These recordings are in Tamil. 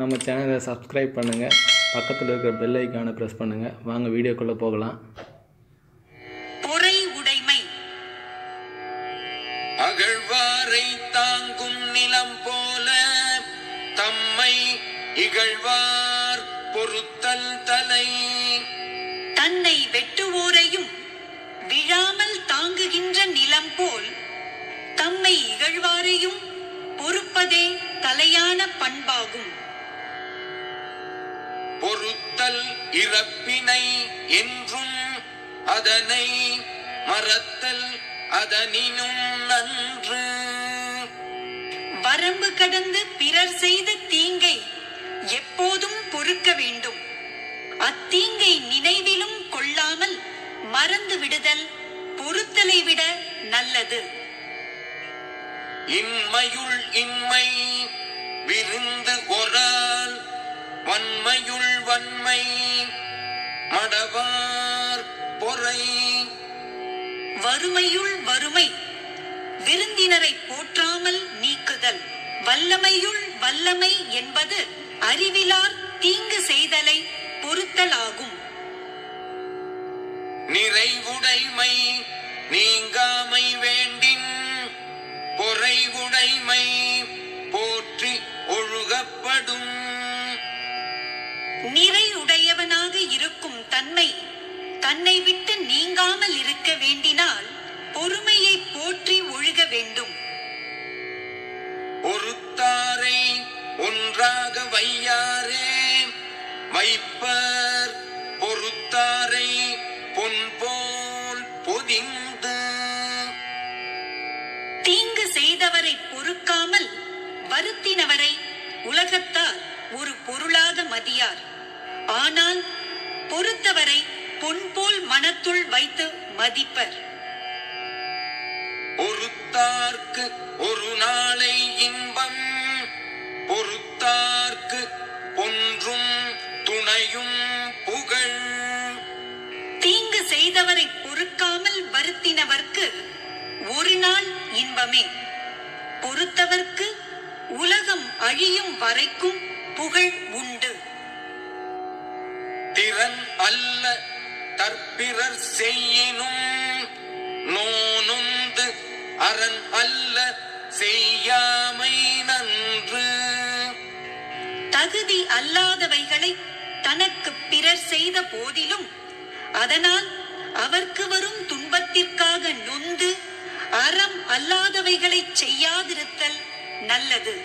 நம்ம சேனலை சப்ஸ்கிரைப் பண்ணுங்கள் பக்கத்தில் இருக்கிற பெல் ஐக்கானை ப்ரெஸ் பண்ணுங்கள் வாங்க வீடியோக்குள்ளே போகலாம் பொறை உடைமை அகழ்வாரை தாங்கும் நிலம் போல தம்மை இகழ்வார் பொறுத்தல் தலை தன்னை வெட்டுவோரையும் விழாமல் தாங்குகின்ற நிலம் போல் தம்மை இகழ்வாரையும் பொறுப்பதே தலையான பண்பாகும் பொறுத்தல் இறப்பினை என்றும் அதனை மறத்தல் அதனினும் நன்று வரம்பு கடந்து பிறர் செய்த தீங்கை எப்போதும் பொறுக்க வேண்டும் அத்தீங்கை நினைவிலும் கொள்ளாமல் மறந்து விடுதல் பொறுத்தலை விட நல்லது இன்மையுள் இன்மை விருந்து ஒரால் வன்மையுள் வன்மை மடவார் பொறை வறுமையுள் வறுமை விருந்தினரை போற்றாமல் நீக்குதல் வல்லமையுள் வல்லமை என்பது அறிவிலார் தீங்கு செய்தலை பொறுத்தலாகும் நிறைவுடைமை நீங்காமை வேண்டின் பொறைவுடைமை போற்றி ஒழுகப்படும் நிறை உடையவனாக இருக்கும் தன்மை தன்னை விட்டு நீங்காமல் இருக்க வேண்டினால் பொறுமையை போற்றி ஒழுக வேண்டும் ஒருத்தாரை ஒன்றாக வையாரே வைப்பர் பொறுத்தாரை பொன்போல் பொதிந்து தீங்கு செய்தவரை பொறுக்காமல் வருத்தினவரை உலகத்தார் ஒரு பொருளாக மதியார் ஆனால் பொறுத்தவரை பொன் போல் மனத்துள் வைத்து மதிப்பர் பொறுத்தார்க்கு ஒரு நாளை இன்பம் பொறுத்தார்க்கு பொன்றும் துணையும் புகழ் தீங்கு செய்தவரை பொறுக்காமல் வருத்தினவர்க்கு ஒரு நாள் இன்பமே பொறுத்தவர்க்கு உலகம் அழியும் வரைக்கும் புகழ் உண்டு திறன் அல்ல தற்பிறர் செய்யினும் நோனுந்து அரண் அல்ல செய்யாமை நன்று தகுதி அல்லாதவைகளை தனக்கு பிறர் செய்த போதிலும் அதனால் அவர்க்கு வரும் துன்பத்திற்காக நொந்து அறம் அல்லாதவைகளை செய்யாதிருத்தல் நல்லது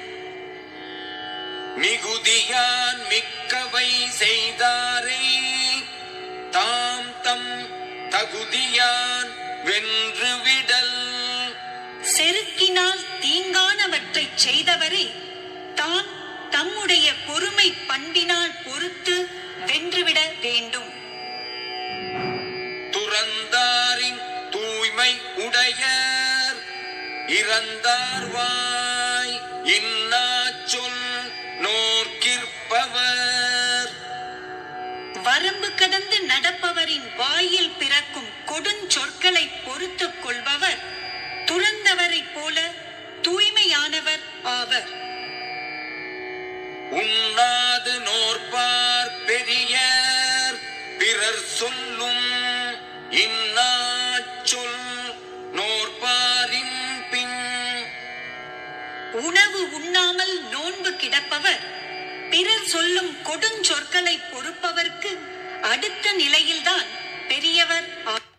மிகுதியான் மிக்கவை செய்தாரை தாம் தம் தகுதியான் வென்று விடல் செருக்கினால் தீங்கானவற்றைச் செய்தவரை தாம் தம்முடைய பொறுமை பண்பினால் பொறுத்து வென்றுவிட வேண்டும் துறந்தாரின் தூய்மை உடையர் இறந்தார் வாய் இன்னா சொல் நோர்க்கிற்பவர் வரம்பு கடந்து நடப்பவரின் வாயில் பிறக்கும் கொடுஞ்சொற்களை பொறுத்துக் கொள்பவர் துறந்தவரைப் போல தூய்மையானவர் ஆவர் உண்ணாது நோற்பார் பெரியர் பிறர் சொல்லும் இன்னா சொல் நோற்பாரின் பின் உணவு உண்ணாமல் நோன்பு கிடப்பவர் பிறர் சொல்லும் கொடுஞ்சொற்களை பொறுப்பவர்க்கு அடுத்த நிலையில்தான் பெரியவர் ஆ-